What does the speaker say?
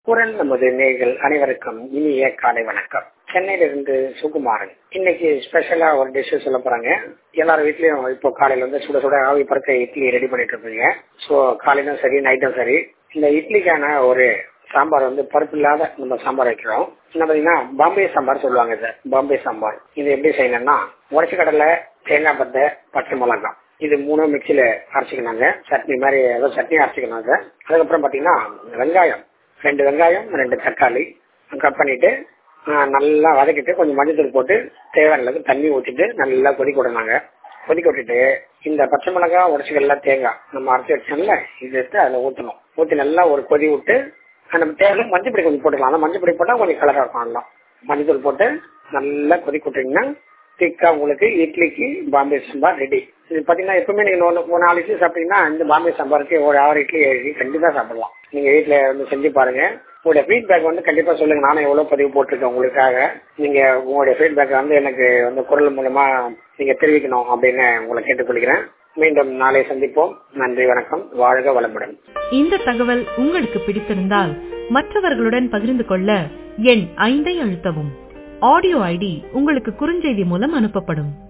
குரல் நமது நேர்கள் அனைவருக்கும் இனிய காலை வணக்கம் சென்னையிலிருந்து சுகுமாரன் இன்னைக்கு ஸ்பெஷலா ஒரு டிஷ் சொல்ல போறாங்க எல்லார் வீட்லயும் இப்போ காலையில வந்து சுட சுட ஆவி பறக்க இட்லி ரெடி பண்ணிட்டு இருப்பீங்க சோ காலையிலும் சரி நைட்டும் சரி இந்த இட்லிக்கான ஒரு சாம்பார் வந்து பருப்பு இல்லாத நம்ம சாம்பார் வைக்கிறோம் என்ன பாத்தீங்கன்னா பாம்பே சாம்பார் சொல்லுவாங்க சார் பாம்பே சாம்பார் இது எப்படி செய்யணும்னா உடச்சி கடலை தேங்காய் பத்தை பச்சை மிளகாய் இது மூணும் மிக்சியில அரைச்சிக்கணுங்க சட்னி மாதிரி ஏதோ சட்னி அரைச்சிக்கணும் சார் அதுக்கப்புறம் பாத்தீங்கன்னா வெங்காயம் ரெண்டு வெங்காயம் ரெண்டு தக்காளி கட் பண்ணிட்டு நல்லா வதக்கிட்டு கொஞ்சம் மஞ்சத்தூள் போட்டு தேவையான அளவுக்கு தண்ணி ஊற்றிட்டு நல்லா கொதிக்க விடணுங்க கொதிக்க விட்டுட்டு இந்த பச்சை மிளகாய் உடச்சிக்கல தேங்காய் நம்ம அரைச்சி வச்சோம்ல இது எடுத்து அதில் ஊற்றணும் ஊற்றி நல்லா ஒரு கொதி விட்டு நம்ம தேவையான மஞ்சள் பொடி கொஞ்சம் போட்டுக்கலாம் அந்த மஞ்சள் பொடி போட்டால் கொஞ்சம் கலராக இருக்கும் நல்லா மஞ்சத்தூள் போட்டு நல்லா கொதிக்க விட்டீங்கன்னா திக்கா உங்களுக்கு இட்லிக்கு பாம்பே சாம்பார் ரெடி இது பாத்தீங்கன்னா எப்பவுமே நீங்க ஒரு நாலு இட்லி சாப்பிட்டீங்கன்னா இந்த பாம்பே சாம்பாருக்கு ஒரு ஆறு இட்லி ஏழு இட்லி கண்டிப்பா சாப்பிடலாம் நீங்க வீட்டுல வந்து செஞ்சு பாருங்க உங்களுடைய ஃபீட்பேக் வந்து கண்டிப்பா சொல்லுங்க நானும் எவ்வளவு பதிவு போட்டிருக்கேன் உங்களுக்காக நீங்க உங்களுடைய ஃபீட்பேக் வந்து எனக்கு வந்து குரல் மூலமா நீங்க தெரிவிக்கணும் அப்படின்னு உங்களை கேட்டுக்கொள்கிறேன் மீண்டும் நாளை சந்திப்போம் நன்றி வணக்கம் வாழ்க வளமுடன் இந்த தகவல் உங்களுக்கு பிடித்திருந்தால் மற்றவர்களுடன் பகிர்ந்து கொள்ள எண் ஐந்தை அழுத்தவும் ஆடியோ ஐடி உங்களுக்கு குறுஞ்செய்தி மூலம் அனுப்பப்படும்